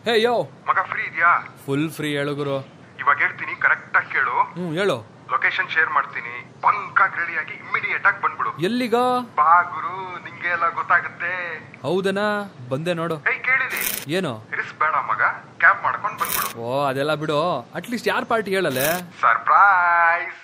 ಹೇ yo ಮಗ free ಇದೆಯಾ full free ಹೇಳು ಗುರು ಇವಾಗ ಹೇಳ್ತೀನಿ ಕರೆಕ್ಟ್ ಆಗಿ ಕೇಳು ಹ್ಞೂ ಹೇಳು ಲೊಕೇಶನ್ ಶೇರ್ ಮಾಡ್ತೀನಿ ಪಂಕಾಗ್ ರೆಡಿ ಆಗಿ ಇಮಿಡಿಯೇಟ್ ಆಗಿ ಬಂದ್ಬಿಡು ಎಲ್ಲಿಗ ಬಾ ಗುರು ನಿಂಗೆ ಎಲ್ಲ ಗೊತ್ತಾಗುತ್ತೆ ಹೌದನಾ ಬಂದೆ ನೋಡು ಏಯ್ ಕೇಳಿದಿ ಏನು ಇರಿಸ್ ಬೇಡ ಮಗ ಕ್ಯಾಬ್ ಮಾಡ್ಕೊಂಡ್ ಬಂದ್ಬಿಡು ಓ ಅದೆಲ್ಲ ಬಿಡು ಅಟ್ಲೀಸ್ಟ್ ಯಾರ್ ಪಾರ್ಟಿ ಹೇಳಲೆ ಸರ್ಪ್ರೈಸ್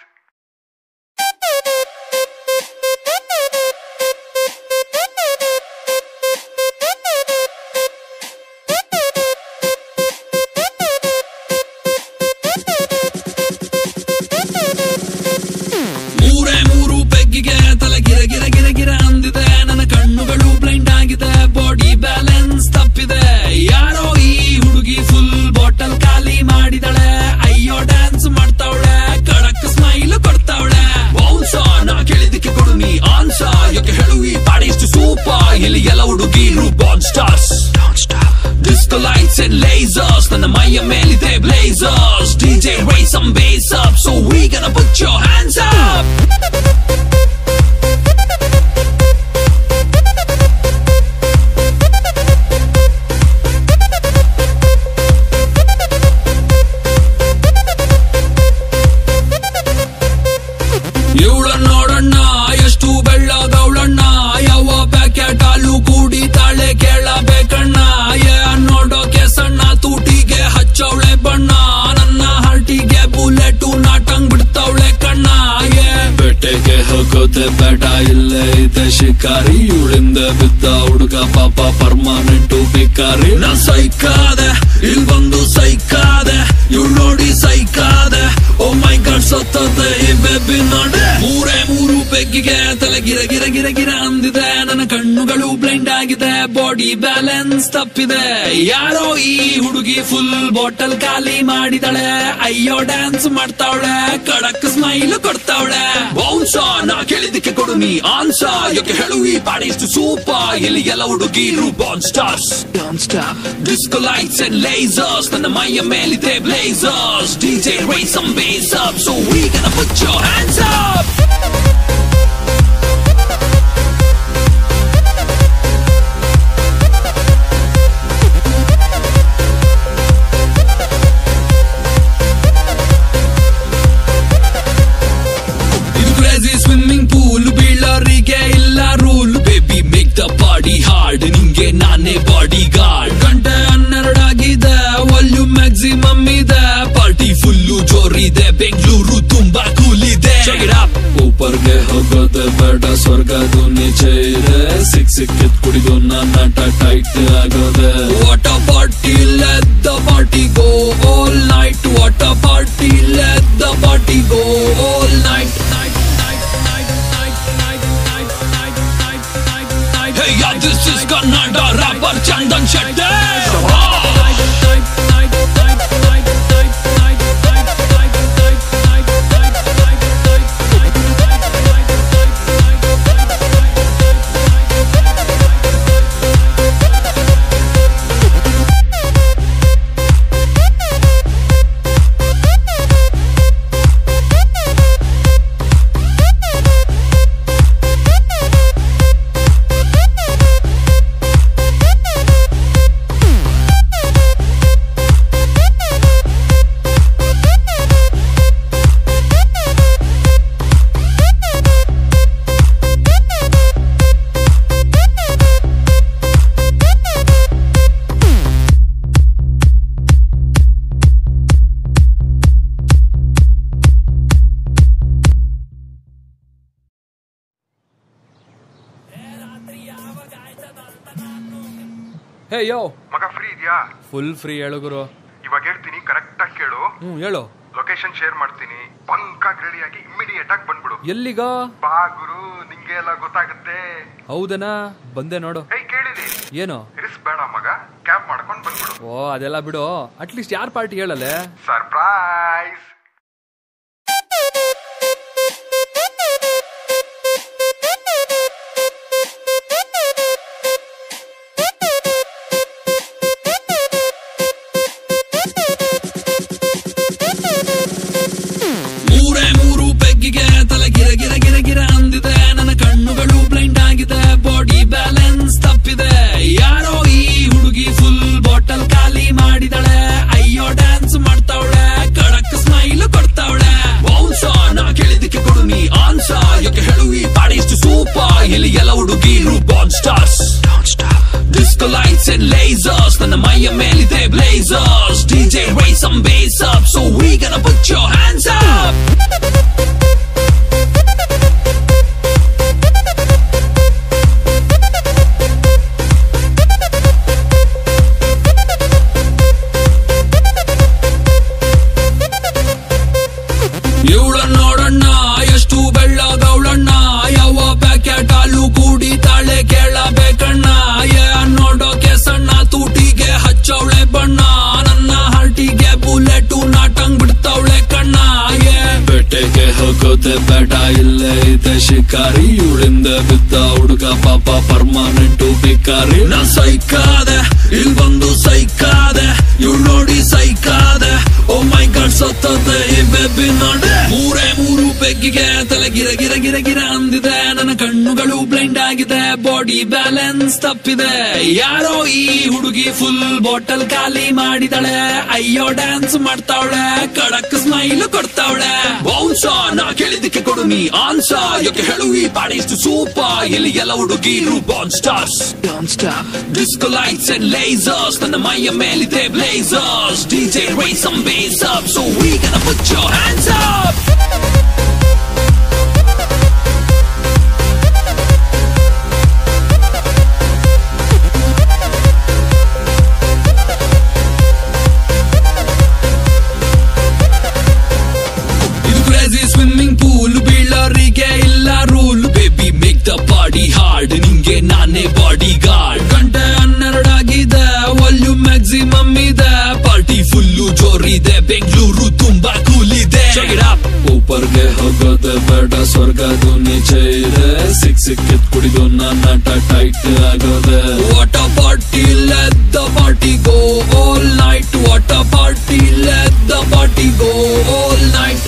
ಮೂರೇ ಮೂರು ಪೆಗ್ಗಿಗೆ ತಲೆ ಗಿರ ಗಿರ ಗಿರ ಗಿರ ಅಂದಿದೆ ನನ್ನ ಕಣ್ಣುಗಳು ಬ್ಲೈಂಡ್ ಆಗಿದೆ ಬಾಡಿ ಬ್ಯಾಲೆನ್ಸ್ ತಪ್ಪಿದೆ ಯಾರೋ ಈ ಹುಡುಗಿ ಫುಲ್ ಬಾಟಲ್ ಖಾಲಿ ಮಾಡಿದಳೆ ಅಯ್ಯೋ ಡ್ಯಾನ್ಸ್ ಮಾಡ್ತಾವಳೆ ಕಡಕ್ ಸ್ಮೈಲ್ ಕೊಡ್ತಾವಳೆ ಬೌನ್ಸ ನಾ ಕೇಳಿದಕ್ಕೆ ಕೊಡು ನೀ ಆನ್ಸ ಯಾಕೆ ಹೇಳು ಈ ಪಾಡಿ ಇಷ್ಟು ಸೂಪ ಇಲ್ಲಿ ಎಲ್ಲ ಹುಡುಗಿರು ಬಾನ್ stars Disco lights and lasers ನನ್ನ ಮೈಯ ಮೇಲಿದೆ blazers DJ raise some bass up so we gonna put your hands up ಇವಳ ನೋಡಣ್ಣ ಎಷ್ಟು ಬೆಳ್ಳಗವಳಣ್ಣ ಯಾವ ಪ್ಯಾಕೆಟ್ ಹಾಲು ಕುಡಿತಾಳೆ ಕೇಳಬೇಕಣ್ಣ ಏ ನೋಡೋಕೆ ಸಣ್ಣ ತೂಟಿಗೆ ಹಚ್ಚವಳೆ ಬಣ್ಣ ನನ್ನ ಹಾರ್ಟಿಗೆ ಬುಲೆಟು ನಾಟಂಗ್ ಬಿಡ್ತಾವಳೆ ಕಣ್ಣ ಏ ಬೆಟ್ಟೆಗೆ ಹೋಗೋದೆ ಬೇಡ ಇಲ್ಲೇ ಇದೆ ಶಿಕಾರಿ ಇವಳಿಂದ ಬಿದ್ದ ಹುಡುಗ ಪಾಪ ಪರ್ಮಾನೆಂಟು ಭಿಕಾರಿ ನಾ ಸೈಕಾದೆ ಇಲ್ ಬಂದು ಸೈಕಾದೆ ಇವಳು ನೋಡಿ ಸೈಕಾದೆ ಓ ಮೈ ಗಾಡ್ ಸತ್ತದೆ ಈ ಬೇಬಿ ನೋಡೆ ಮೂರೇ ಮೂರು ಬೆಗ್ಗಿಗೆ ತಲೆ ಗಿರ ಗಿರ ಗಿರ ಗಿರ ಅಂದಿದೆ ನನ್ನ ಕಣ್ಣುಗಳು ಬ್ಲೈಂಡ್ ಆಗಿದೆ ಬಾಡಿ ಬ್ಯಾಲೆನ್ಸ್ ತಪ್ಪಿದೆ ಯಾರೋ ಈ ಹುಡುಗಿ ಫುಲ್ ಬಾಟಲ್ ಖಾಲಿ ಮಾಡಿದಳೆ ಅಯ್ಯೋ ಡ್ಯಾನ್ಸ್ ಮಾಡ್ತಾವಳೆ ಕಡಕ್ ಸ್ಮೈಲ್ ಕೊಡ್ತಾವಳೆ ಬೌನ್ಸ ನಾ ಕೇಳಿದಕ್ಕೆ ಕೊಡು ನೀ ಆನ್ಸ ಯಾಕೆ ಹೇಳು ಈ ಪಾಡಿ ಇಷ್ಟು ಸೂಪ ಇಲ್ಲಿ ಎಲ್ಲ ಹುಡುಗಿರು ಬಾನ್ stars disco lights and lasers ನನ್ನ ಮೈಯ ಮೇಲಿದೆ blazers DJ raise some bass up so we gonna put your hands up ಇದು ಕ್ರೇಜಿ ಸ್ವಿಮ್ಮಿಂಗ್ ಪೂಲ್ ಬೀಳೋರಿಗೆ ಇಲ್ಲ rule baby make the body hard ನಿಂಗೆ ನಾನೇ ಬಾಡಿ ಗಾರ್ಡ್ ಗಂಟೆ ಹನ್ನೆರಡಾಗಿದೆ ವಾಲ್ಯೂಮ್ ಮ್ಯಾಕ್ಸಿಮಮ್ ಇದೆ ಪಾರ್ಟಿ ಫುಲ್ಲು ಜೋರಿದೆ ಬೆಂಗಳೂರು ತುಂಬಾ ಕೂಲ್ ಇದೆ ಊಪರ್ಗೆ ಹೋಗೋದೆ ಬೇಡ ಸ್ವರ್ಗದು ನಿಚೆ ಇದೆ ಸಿಕ್ ಸಿಕ್ಕಿದ್ ಕುಡಿದು ನನ್ನ ಟೈಟ್ ಆಗೋದೆ what party let the party go all night what party let the party go all night Hey, yeah, this is Kannada rapper Chandan Shetty. Hey yo ಮಗ ಫ್ರೀ ಇದೆಯಾ ಫುಲ್ ಫ್ರೀ ಹೇಳು ಗುರು ಇವಾಗ ಹೇಳ್ತೀನಿ ಕರೆಕ್ಟ್ ಆಗಿ ಕೇಳು ಹ್ಞೂ ಹೇಳು ಲೊಕೇಶನ್ ಶೇರ್ ಮಾಡ್ತೀನಿ ಪಂಕಾಗ್ ರೆಡಿ ಆಗಿ ಇಮಿಡಿಯೇಟ್ ಆಗಿ ಬಂದ್ಬಿಡು ಎಲ್ಲಿಗ ಬಾ ಗುರು ನಿಂಗೆ ಎಲ್ಲ ಗೊತ್ತಾಗುತ್ತೆ ಹೌದನಾ ಬಂದೆ ನೋಡು ಏಯ್ ಕೇಳಿದಿ ಏನು ಇರಿಸ್ ಬೇಡ ಮಗ ಕ್ಯಾಬ್ ಮಾಡ್ಕೊಂಡ್ ಬಂದ್ಬಿಡು ಓ ಅದೆಲ್ಲ ಬಿಡು ಅಟ್ಲೀಸ್ಟ್ ಯಾರ್ ಪಾರ್ಟಿ ಹೇಳಲೆ ಸರ್ಪ್ರೈಸ್ ಮೂರೇ ಮೂರು ಪೆಗ್ಗಿಗೆ ತಲೆ ಗಿರ ಗಿರ ಗಿರ ಗಿರ ಅಂದಿದೆ ನನ್ನ ಕಣ್ಣುಗಳು ಬ್ಲೈಂಡ್ ಆಗಿದೆ ಬಾಡಿ ಬ್ಯಾಲೆನ್ಸ್ ತಪ್ಪಿದೆ ಯಾರೋ ಈ ಹುಡುಗಿ ಫುಲ್ ಬಾಟಲ್ ಖಾಲಿ ಮಾಡಿ ಇಲ್ಲಿ ಎಲ್ಲ ಹುಡುಗಿರು ಬಾನ್ stars disco lights and lasers ನನ್ನ ಮೈಯ ಮೇಲಿದೆ blazers DJ raise some bass up so we gonna put your hands up ಇವಳ ನೋಡಣ್ಣ ಎಷ್ಟು ಬೆಳ್ಳಗವಳಣ್ಣ ಯಾವ ಪ್ಯಾಕೆಟ್ ಹಾಲು ಕುಡಿತಾಳೆ ಕೇಳಬೇಕಣ್ಣ ಏ ನೋಡೋಕೆ ಸಣ್ಣ ತೂಟಿಗೆ ಹಚ್ಚವಳೆ ಬಣ್ಣ ನನ್ನ ಹಾರ್ಟಿಗೆ ಬುಲೆಟು ನಾಟಂಗ್ ಬಿಡ್ತಾವಳೆ ಕಣ್ಣ ಏ ಬೆಟ್ಟೆಗೆ ಹೋಗೋದೆ ಬೇಡ ಇಲ್ಲೇ ಇದೆ ಶಿಕಾರಿ ಇವಳಿಂದ ಬಿದ್ದ ಹುಡುಗ ಪಾಪ ಪರ್ಮನೆಂಟು ಭಿಕಾರಿ ನಾ ಸೈಕಾದೆ ಇಲ್ ಬಂದು ಸೈಕಾದೆ ಇವಳು ನೋಡಿ ಸೈಕಾದೆ ಓ ಮೈ ಗಾಡ್ ಸತ್ತದೆ ಈ ಬೇಬಿ ನೋಡೆ ಮೂರೇ ಮೂರು ಬೆಗ್ಗಿಗೆ ತಲೆ ಗಿರ ಗಿರ ಗಿರ ಗಿರ ಅಂದಿದೆ ನನ್ನ ಕಣ್ಣುಗಳು ಬ್ಲೈಂಡ್ ಆಗಿದೆ ಬಾಡಿ ಬ್ಯಾಲೆನ್ಸ್ ತಪ್ಪಿದೆ ಯಾರೋ ಈ ಹುಡುಗಿ ಫುಲ್ ಬಾಟಲ್ ಖಾಲಿ ಮಾಡಿದಳೆ ಅಯ್ಯೋ ಡ್ಯಾನ್ಸ್ ಮಾಡ್ತಾವಳೆ ಕಡಕ್ ಸ್ಮೈಲ್ ಕೊಡ್ತಾವಳೆ ಬೌನ್ಸ ನಾ ಕೇಳಿದಕ್ಕೆ ಕೊಡು ನೀ ಆನ್ಸ ಯಾಕೆ ಹೇಳು ಈ ಪಾಡಿ ಇಷ್ಟು ಸೂಪ ಇಲ್ಲಿ ಎಲ್ಲ ಹುಡುಗಿರು ಬಾನ್ stars disco lights and lasers ನನ್ನ ಮೈಯ ಮೇಲಿದೆ blazers DJ raise some bass up so we gonna put your hands up ಇದು ಕ್ರೇಜಿ ಸ್ವಿಮ್ಮಿಂಗ್ ಪೂಲ್ ಬೀಳೋರಿಗೆ ಇಲ್ಲ rule baby make the body hard ನಿಂಗೆ ನಾನೇ ಬಾಡಿ ಗಾರ್ಡ್ ಗಂಟೆ ಹನ್ನೆರಡಾಗಿದೆ ವಾಲ್ಯೂಮ್ ಮ್ಯಾಕ್ಸಿಮಮ್ ಇದೆ ಪಾರ್ಟಿ ಫುಲ್ಲು ಜೋರಿದೆ ಬೆಂಗಳೂರು ತುಂಬಾ ಕೂಲ್ ಇದೆ ಊಪರ್ಗೆ ಹೋಗೋದೆ ಬೇಡ ಸ್ವರ್ಗದು ನೀಚೆ ಇದೆ ಸಿಕ್ ಸಿಕ್ಕಿದ್ ಕುಡಿದು ನನ್ನ ಟೈಟ್ ಆಗೋದೆ what party let the party go all night what party let the party go all night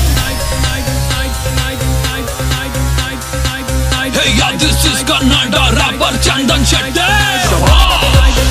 Hey, yeah, this is Kannada rapper Chandan Shetty.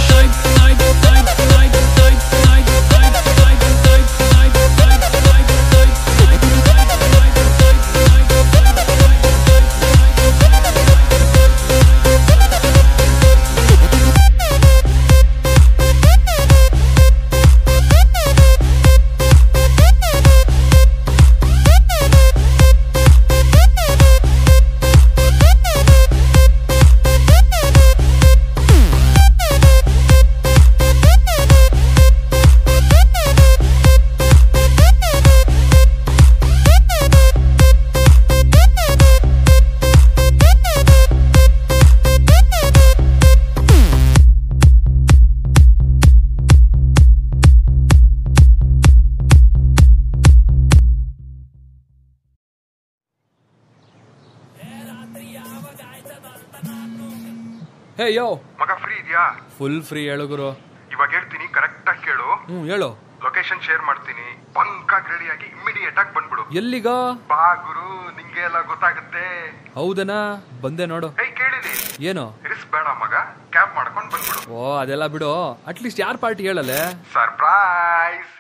Hey yo ಮಗ ಫ್ರೀ ಇದೆಯಾ ಫುಲ್ ಫ್ರೀ ಹೇಳು ಗುರು ಇವಾಗ ಹೇಳ್ತೀನಿ ಕರೆಕ್ಟ್ ಆಗಿ ಕೇಳು ಹ್ಮ್ ಹೇಳು location share ಮಾಡ್ತೀನಿ ಪಂಕಾಗ್ ರೆಡಿಯಾಗಿ ಇಮಿಡಿಯೇಟ್ ಆಗಿ ಬಂದ್ಬಿಡು ಎಲ್ಲಿಗ ಬಾ ಗುರು ನಿಂಗೆ ಎಲ್ಲ ಗೊತ್ತಾಗುತ್ತೆ ಹೌದನಾ ಬಂದೆ ನೋಡು ಏಯ್ ಕೇಳಿದಿ ಏನು ಇರಿಸ್ ಬೇಡ ಮಗ ಕ್ಯಾಬ್ ಮಾಡ್ಕೊಂಡ್ ಬಂದ್ಬಿಡು ಓ ಅದೆಲ್ಲ ಬಿಡು ಅಟ್ಲೀಸ್ಟ್ ಯಾರ್ ಪಾರ್ಟಿ ಹೇಳಲೆ ಸರ್ಪ್ರೈಸ್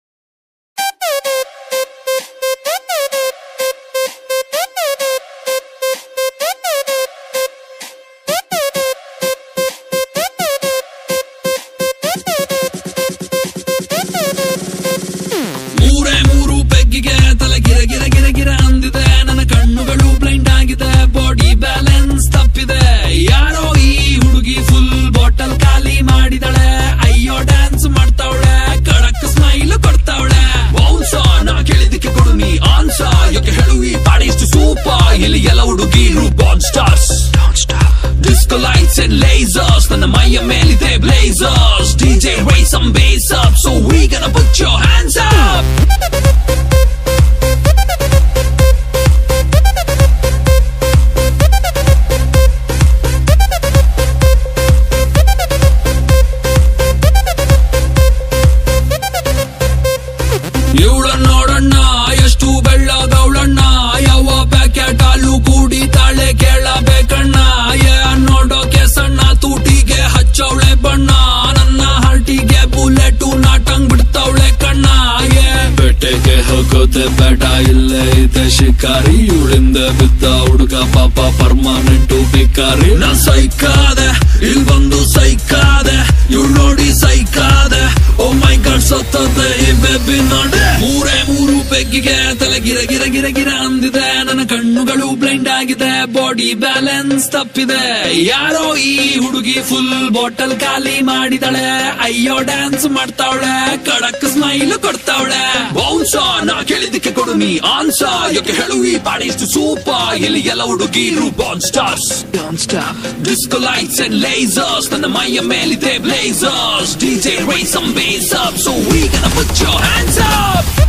ಮೂರೇ ಮೂರು ಬೆಗ್ಗಿಗೆ ತಲೆ ಗಿರ ಗಿರ ಗಿರ ಗಿರ ಅಂದಿದೆ ನನ್ನ ಕಣ್ಣುಗಳು ಬ್ಲೈಂಡ್ ಆಗಿದೆ ಬಾಡಿ ಬ್ಯಾಲೆನ್ಸ್ ತಪ್ಪಿದೆ ಯಾರೋ ಈ ಹುಡುಗಿ ಫುಲ್ ಬಾಟಲ್ ಖಾಲಿ ಮಾಡಿದಳೆ ಅಯ್ಯೋ ಡ್ಯಾನ್ಸ್ ಮಾಡ್ತಾವಳೆ ಕಡಕ್ ಸ್ಮೈಲ್ ಕೊಡ್ತಾವಳೆ ಬೌನ್ಸ ನಾ ಕೇಳಿದಕ್ಕೆ ಕೊಡು ನೀ ಆನ್ಸ ಯಾಕೆ ಹೇಳು ಈ ಪಾಡಿ ಇಷ್ಟು ಸೂಪ ಇಲ್ಲಿ ಎಲ್ಲ ಹುಡುಗಿರು ಬಾನ್ stars disco lights and lasers ನನ್ನ ಮೈಯ ಮೇಲಿದೆ blazers DJ raise some bass up so we gonna put your hands up ಇವಳ ನೋಡಣ್ಣ ಎಷ್ಟು ಬೆಳ್ಳಗವಳಣ್ಣ ಯಾವ ಪ್ಯಾಕೆಟ್ ಹಾಲು ಕುಡಿತಾಳೆ ಕೇಳಬೇಕಣ್ಣ ಏ ನೋಡೋಕೆ ಸಣ್ಣ ತೂಟಿಗೆ ಹಚ್ಚವಳೆ ಬಣ್ಣ ನನ್ನ ಹಾರ್ಟಿಗೆ ಬುಲೆಟು ನಾಟಂಗ್ ಬಿಡ್ತಾವಳೆ ಕಣ್ಣ ಏ ಬೆಟ್ಟೆಗೆ ಹೋಗೋದೆ ಬೇಡ ಇಲ್ಲೇ ಇದೆ ಶಿಕಾರಿ ಇವಳಿಂದ ಬಿದ್ದ ಹುಡುಗ ಪಾಪ ಪರ್ಮನೆಂಟು ಭಿಕಾರಿ ನಾನ್ ಸೈಕಾದೆ ಇಲ್ ಬಂದು ಸೈಕಾದೆ ಇವ್ ನೋಡಿ ಸೈಕಾದೆ ಓ ಮೈ ಗಾಡ್ ಸತ್ತದೆ ಈ ಬೇಬಿ ನೋಡೆ ಮೂರೇ ಮೂರು ಬೆಗ್ಗಿಗೆ ತಲೆ ಗಿರ ಗಿರ ಗಿರ ಗಿರ ಅಂದಿದೆ ನನ್ನ ಕಣ್ಣುಗಳು ಬ್ಲೈಂಡ್ ಆಗಿದೆ ಬಾಡಿ ಬ್ಯಾಲೆನ್ಸ್ ತಪ್ಪಿದೆ ಯಾರೋ ಈ ಹುಡುಗಿ ಫುಲ್ ಬಾಟಲ್ ಖಾಲಿ ಮಾಡಿದಳೆ ಅಯ್ಯೋ ಡ್ಯಾನ್ಸ್ ಮಾಡ್ತಾವಳೆ ಕಡಕ್ ಸ್ಮೈಲ್ ಕೊಡ್ತಾವಳೆ ಬೌನ್ಸ ನಾ ಕೇಳಿದಕ್ಕೆ ಕೊಡು ನೀ ಆನ್ಸ ಯಾಕೆ ಹೇಳು ಈ ಪಾಡಿ ಇಷ್ಟು ಸೂಪರ್ ಇಲ್ಲಿ ಎಲ್ಲ ಹುಡುಗಿರು ಬಾನ್ stars disco lights and lasers ನನ್ನ ಮೈಯ ಮೇಲಿದೆ blazers DJ raise some bass up so we gonna put your hands up